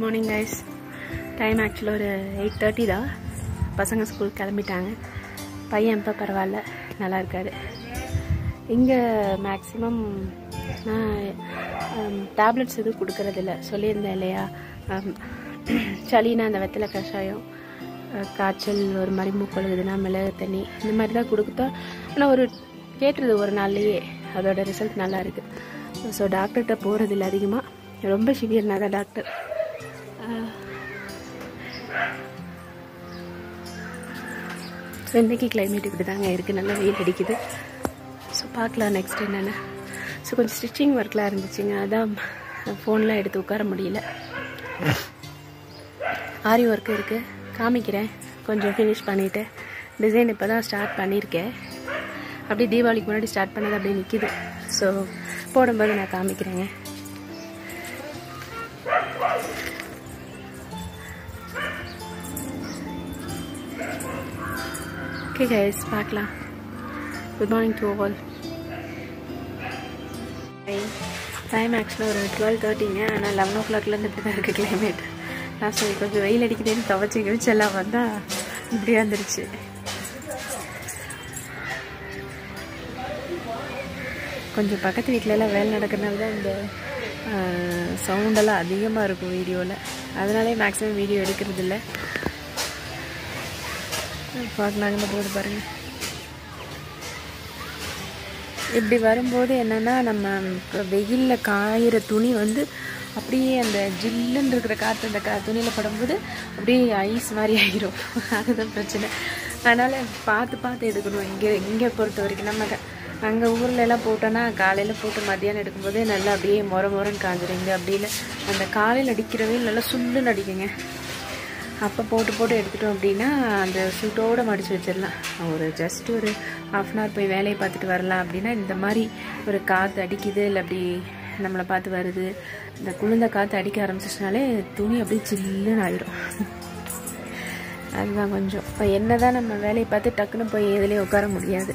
Morning guys time ஆக்சுவலாக ஒரு eight thirty தான் பசங்க ஸ்கூல் கிளம்பிட்டாங்க பையன் இப்போ பரவாயில்ல நல்லா இருக்காரு இங்கே மேக்ஸிமம் நான் டேப்லெட்ஸ் எதுவும் கொடுக்கறதில்ல சொல்லியிருந்தேன் இல்லையா ஆம், சளினா அந்த வெத்தலை கஷாயம் அஹ், காய்ச்சல் ஒரு மாதிரி மூக்கொழுகுதுன்னா மிளகு தண்ணி இந்த மாதிரி தான் கொடுத்தா ஆனால் ஒரு கேட்டுருது ஒரு நாள்லேயே அதோட ரிசல்ட் நல்லா இருக்குது ஸோ டாக்டர்கிட்ட போகிறதில்ல அதிகமாக ரொம்ப சிவியர்னா தான் டாக்டர் ஸோ இன்றைக்கி கிளைமேட் இப்படி தாங்க இருக்குது நல்லா வெயில் அடிக்குது ஸோ பார்க்கலாம் நெக்ஸ்ட் என்னென்ன ஸோ கொஞ்சம் ஸ்டிச்சிங் ஒர்க்லாம் இருந்துச்சுங்க அதான் ஃபோன்லாம் எடுத்து உட்கார முடியல ஆரி ஒர்க் இருக்குது காமிக்கிறேன் கொஞ்சம் ஃபினிஷ் பண்ணிவிட்டு டிசைன் இப்போ தான் ஸ்டார்ட் பண்ணியிருக்கேன் அப்படியே தீபாவளிக்கு முன்னாடி ஸ்டார்ட் பண்ணது அப்படியே நிற்கிது ஸோ போடும்போது நான் காமிக்கிறேங்க ஓகே கைஸ் பார்க்கலாம் good morning to all time ஆக்சுவலாக ஒரு டுவெல் தேர்ட்டிங்க ஆனால் லெவன் ஓ கிளாக்லேருந்து இப்படி தான் இருக்குது கிளைமேட் நான் சரி கொஞ்சம் வெயில் அடிக்குதுன்னு துவச்சி கிழிச்சு எல்லாம் வந்தால் இப்படியா வந்துருச்சு கொஞ்சம் பக்கத்து வீட்டிலலாம் வேலை நடக்கிறனால தான் இந்த சவுண்டெல்லாம் அதிகமாக இருக்கும் வீடியோவில் அதனாலே மேக்ஸிமம் வீடியோ எடுக்கிறது இல்லை பார்க்கலாங்கன்னு போது பாருங்கள் இப்படி வரும்போது என்னென்னா நம்ம வெயிலில் காயிற துணி வந்து அப்படியே அந்த ஜில்லுன்னு இருக்கிற காற்று அந்த கா துணியில் படும்போது அப்படியே ஐஸ் மாதிரி ஆகிரும் அதுதான் பிரச்சனை அதனால் பார்த்து பார்த்து எடுக்கணும் இங்கே இங்கே பொறுத்த வரைக்கும் நம்ம அங்கே ஊரில் எல்லாம் போட்டோன்னா காலையில் போட்டு மத்தியானம் எடுக்கும்போதே நல்லா அப்படியே மொர மொரன்னு காஞ்சிரும் இங்கே அப்படி இல்லை அந்த காலையில் அடிக்கிறவே நல்லா சுள்ளுன்னு அடிக்குங்க அப்போ போட்டு போட்டு எடுத்துட்டோம் அப்படின்னா அந்த சூட்டோடு மடித்து வச்சிடலாம் ஒரு ஜஸ்ட் ஒரு ஹாஃப் அன் ஹவர் போய் வேலையை பார்த்துட்டு வரலாம் அப்படின்னா இந்த மாதிரி ஒரு காற்று அடிக்குது இல்லை அப்படி நம்மளை பார்த்து வருது இந்த குளிர்ந்த காற்று அடிக்க ஆரம்பிச்சிச்சுனாலே துணி அப்படியே சில்லுன்னு ஆயிரும் அதுதான் கொஞ்சம் இப்போ என்ன தான் நம்ம வேலையை பார்த்து டக்குன்னு போய் எதுலேயும் உட்கார முடியாது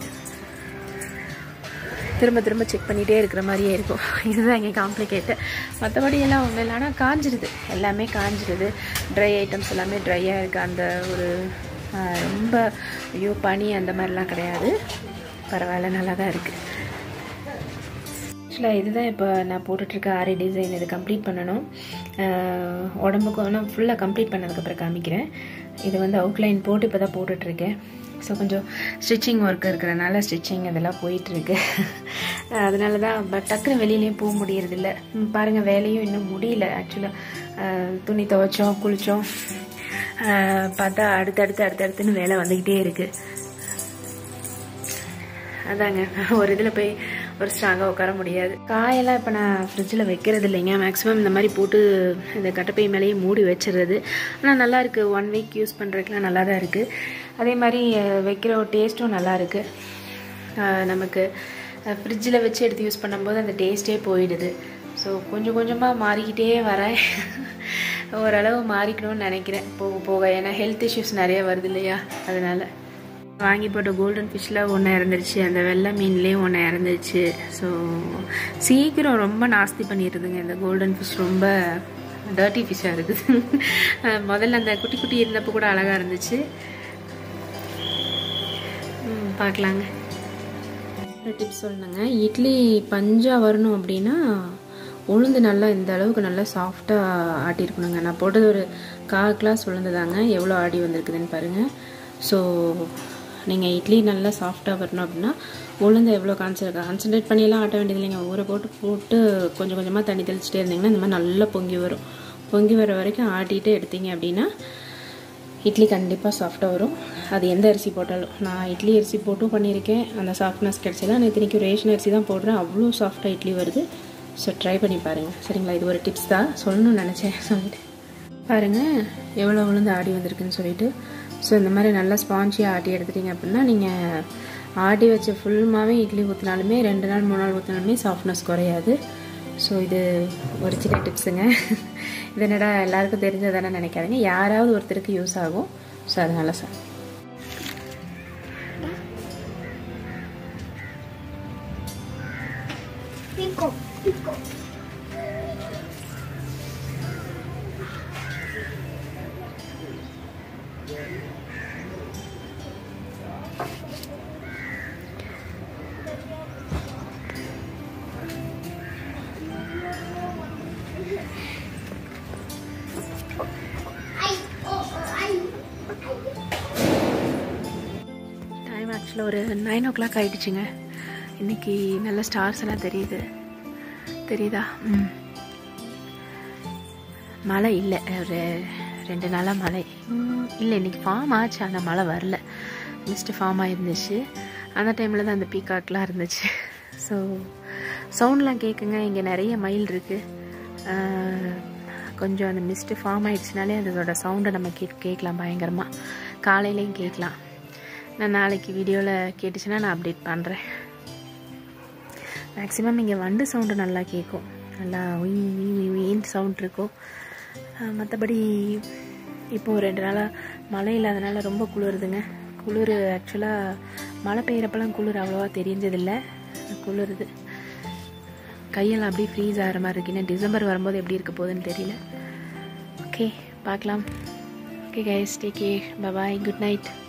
திரும்ப திரும்ப செக் பண்ணிகிட்டே இருக்கிற மாதிரியே இருக்கும் இதுதான் இங்கே காம்ப்ளிகேட்டு மற்றபடி எல்லாம் ஒன்றும் இல்லை ஆனால் காஞ்சிடுது எல்லாமே காஞ்சிடுது ட்ரை ஐட்டம்ஸ் எல்லாமே ட்ரையாக இருக்குது அந்த ஒரு ஆஹ், ரொம்ப ஐயோ பனி அந்த மாதிரிலாம் கிடையாது பரவாயில்ல நல்லா தான் இருக்குது ஆக்சுவலாக இதுதான் இப்போ நான் போட்டுட்ருக்க ஆரி டிசைன் இது கம்ப்ளீட் பண்ணணும் ஆஹ், உடம்புக்கு ஆனால் ஃபுல்லாக கம்ப்ளீட் பண்ணதுக்கப்புறம் காமிக்கிறேன் இது வந்து அவுட்லைன் போட்டு இப்போ தான் போட்டுட்ருக்கேன் ஸோ கொஞ்சம் ஸ்டிச்சிங் ஒர்க் இருக்கிறனால ஸ்டிச்சிங் இதெல்லாம் போயிட்டுருக்கு அதனால தான் பட் டக்குன்னு வெளியிலையும் போக முடியறதில்ல ம், பாருங்க வேலையும் இன்னும் முடியல ஆக்சுவலாக துணி துவைச்சோம் குளித்தோம் பார்த்தா அடுத்தடுத்து அடுத்தடுத்துன்னு வேலை வந்துக்கிட்டே இருக்குது அதாங்க ஒரு இதில் போய் ஒரு ஸ்ட்ராங்காக உட்கார முடியாது காயெல்லாம் இப்போ நான் ஃப்ரிட்ஜில் வைக்கிறது இல்லைங்க மேக்ஸிமம் இந்த மாதிரி போட்டு இந்த கட்டப்பை மேலேயே மூடி வச்சிடுறது ஆனால் நல்லா இருக்குது ஒன் வீக் யூஸ் பண்ணுறதுக்குலாம் நல்லா தான் இருக்குது அதே மாதிரி அஹ், வைக்கிற டேஸ்ட்டும் நல்லா இருக்குது அஹ், நமக்கு ஃப்ரிட்ஜில் வச்சு எடுத்து யூஸ் பண்ணும்போது அந்த டேஸ்ட்டே போயிடுது ஸோ கொஞ்சம் கொஞ்சமாக மாறிக்கிட்டே வரேன் ஓரளவு மாறிக்கணும்னு நினைக்கிறேன் போக போக ஏன்னா ஹெல்த் இஷ்யூஸ் நிறைய வருது இல்லையா அதனால் வாங்கி போட்ட கோல்டன் ஃபிஷ்ஷில் ஒன்று இறந்துருச்சு அந்த வெள்ளை மீன்லேயும் ஒன்று இறந்துருச்சு ஸோ சீக்கிரம் ரொம்ப நாஸ்தி பண்ணிடுதுங்க இந்த கோல்டன் ஃபிஷ் ரொம்ப டர்ட்டி ஃபிஷ்ஷாக இருக்குது அஹ் முதல்ல அந்த குட்டி குட்டி இருந்தப்போ கூட அழகாக இருந்துச்சு ம், பார்க்கலாங்க டிப்ஸ் சொல்லணுங்க இட்லி பஞ்சாக வரணும் அப்படின்னா உளுந்து நல்லா இந்த அளவுக்கு நல்லா சாஃப்டாக ஆட்டியிருக்கணுங்க நான் போட்டது ஒரு கால் கிளாஸ் உளுந்து தாங்க எவ்வளோ ஆடி வந்திருக்குதுன்னு பாருங்கள் ஸோ நீங்கள் இட்லி நல்லா சாஃப்டாக வரணும் அப்படின்னா உளுந்து எவ்வளோ கான்சன் கான்சன்ட்ரேட் பண்ணியெல்லாம் ஆட்ட வேண்டியது இல்லைங்க ஊற போட்டு போட்டு கொஞ்சம் கொஞ்சமாக தண்ணி தெளிச்சிட்டே இருந்தீங்கன்னா இந்த மாதிரி நல்லா பொங்கி வரும் பொங்கி வர வரைக்கும் ஆட்டிட்டு எடுத்தீங்க அப்படின்னா இட்லி கண்டிப்பாக சாஃப்டாக வரும் அது எந்த அரிசி போட்டாலும் நான் இட்லி அரிசி போட்டும் பண்ணியிருக்கேன் அந்த சாஃப்ட்னஸ் கிடச்சல நான் இத்தனைக்கும் ரேஷன் அரிசி தான் போடுறேன் அவ்வளோ சாஃப்டாக இட்லி வருது ஸோ ட்ரை பண்ணி பாருங்கள் சரிங்களா இது ஒரு டிப்ஸ் தான் சொல்லணும்னு நினச்சேன் சொல்லிட்டு பாருங்கள் எவ்வளோ விழுந்து ஆடி வந்திருக்குன்னு சொல்லிட்டு ஸோ இந்த மாதிரி நல்லா ஸ்பாஞ்சியாக ஆட்டி எடுத்துட்டீங்க அப்படின்னா நீங்கள் ஆட்டி வச்ச ஃபுல்மாவே இட்லி ஊற்றினாலுமே ரெண்டு நாள் மூணு நாள் ஊற்றினாலுமே சாஃப்ட்னஸ் குறையாது ஸோ இது ஒரு சின்ன டிப்ஸுங்க இது என்னடா எல்லாருக்கும் தெரிஞ்சதானே நினைக்காதீங்க யாராவது ஒருத்தருக்கு யூஸ் ஆகும் ஸோ அதனால சார் Pico, pico. ஆக்சுவலாக ஒரு நைன் ஓ கிளாக் ஆகிடுச்சுங்க இன்றைக்கி நல்ல ஸ்டார்ஸ் எல்லாம் தெரியுது தெரியுதா ம் மழை இல்லை ஒரு ரெண்டு நாளாக மழை ம், இல்லை இன்றைக்கி ஃபார்ம் ஆச்சு ஆனால் மழை வரல மிஸ்ட்டு ஃபார்ம் ஆயிருந்துச்சு அந்த டைமில் தான் அந்த பீகாக்லாம் இருந்துச்சு ஸோ சவுண்ட்லாம் கேட்குங்க இங்கே நிறைய மயில் இருக்குது கொஞ்சம் அந்த மிஸ்ட்டு ஃபார்ம் ஆயிடுச்சுனாலே அதோட சவுண்டை நம்ம கே கேட்கலாம் பயங்கரமாக காலையிலையும் கேட்கலாம் நான் நாளைக்கு வீடியோவில் கேட்டுச்சுன்னா நான் அப்டேட் பண்ணுறேன் மேக்ஸிமம் இங்கே வண்டு சவுண்டு நல்லா கேட்கும் நல்லா உய் உய் உயின்னு சவுண்ட் இருக்கும் மற்றபடி இப்போது ரெண்டு நாளாக மழை இல்லாதனால ரொம்ப குளிருதுங்க குளிர் ஆக்சுவலாக மழை பெய்கிறப்பெல்லாம் குளிர் அவ்வளோவா தெரிஞ்சதில்லை குளிருது கையெல்லாம் அப்படியே ஃப்ரீஸ் ஆகிற மாதிரி இருக்கு இன்னும் டிசம்பர் வரும்போது எப்படி இருக்க போகுதுன்னு தெரியல ஓகே பார்க்கலாம் okay guys take care bye bye good night